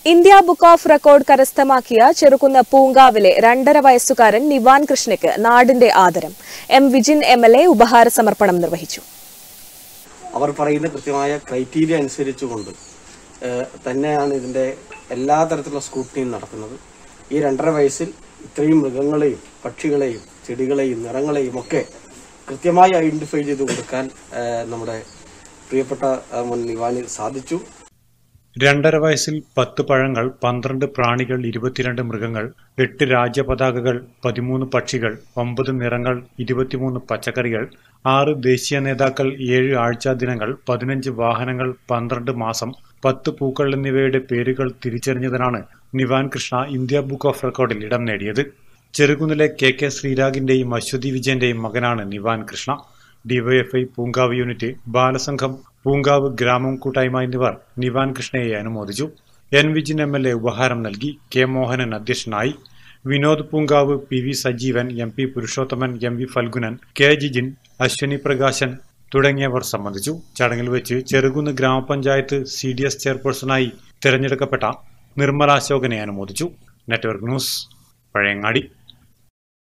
India Book of record കരസ്ഥമാക്കിയ ചെറുകുന്ന പൂങ്കാവിലെ രണ്ടര വയസ്സുകാരൻ നിവാൻ കൃഷ്ണയ്ക്ക് നാടിന്റെ ആദരം M Vijin M L A ഉപഹാര സമർപ്പണം നിർവഹിച്ചു അവർ പറയുന്ന കൃത്യമായ ക്രൈറ്റീരിയ അനുസരിച്ചുകൊണ്ട് ഏഹ്, തന്നെയാണ് ഇതിന്റെ എല്ലാ തരത്തിലുള്ള സ്ക്രൂട്ടിനിയും നടത്തുന്നത് ഈ രണ്ടര വയസ്സിൽ ഇത്രയും മൃഗങ്ങളെയും പക്ഷികളെയും ചെടികളെയും നിറങ്ങളെയും ഒക്കെ കൃത്യമായി ഐഡന്റിഫൈ ചെയ്ത് കൊടുക്കാൻ ഏഹ്, നമ്മുടെ പ്രിയപ്പെട്ട ഏഹ്, മുൻ നിവാനി സാധിച്ചു രണ്ടര വയസ്സിൽ പത്ത് പഴങ്ങൾ പന്ത്രണ്ട് പ്രാണികൾ ഇരുപത്തിരണ്ട് മൃഗങ്ങൾ എട്ട് രാജ്യപതാകകൾ പതിമൂന്ന് പക്ഷികൾ ഒമ്പത് നിറങ്ങൾ ഇരുപത്തിമൂന്ന് പച്ചക്കറികൾ ആറ് ദേശീയ നേതാക്കൾ ഏഴ് ആഴ്ചാ ദിനങ്ങൾ പതിനഞ്ച് വാഹനങ്ങൾ പന്ത്രണ്ട് മാസം പത്ത് പൂക്കൾ എന്നിവയുടെ പേരുകൾ തിരിച്ചറിഞ്ഞതിനാണ് Nivan Krishna India Book of റെക്കോർഡിൽ ഇടം നേടിയത് ചെറുകുന്നിലെ കെ കെ ശ്രീരാഗിന്റെയും അശ്വതി വിജയന്റെയും മകനാണ് നിവാൻ കൃഷ്ണ ഡിവൈഎഫ്ഐ പൂങ്കാവ് യൂണിറ്റ് ബാലസംഘം പൂങ്കാവ് ഗ്രാമം കൂട്ടായ്മ എന്നിവർ നിവാൻ കൃഷ്ണയെ അനുമോദിച്ചു N Vijin M L A ഉപഹാരം നൽകി കെ മോഹനൻ അധ്യക്ഷനായി Vinod Poonkavu P V Sajeevan M P Purushothaman M V Phalgunan K Jijin Aswani Prakashan തുടങ്ങിയവർ സംബന്ധിച്ചു ചടങ്ങിൽ വെച്ച് ചെറുകുന്ന് ഗ്രാമപഞ്ചായത്ത് സി ഡി എസ് ചെയർപേഴ്സണായി തിരഞ്ഞെടുക്കപ്പെട്ട നിർമ്മല അശോകനെ അനുമോദിച്ചു നെറ്റ്വർക്ക് ന്യൂസ് പഴയങ്ങാടി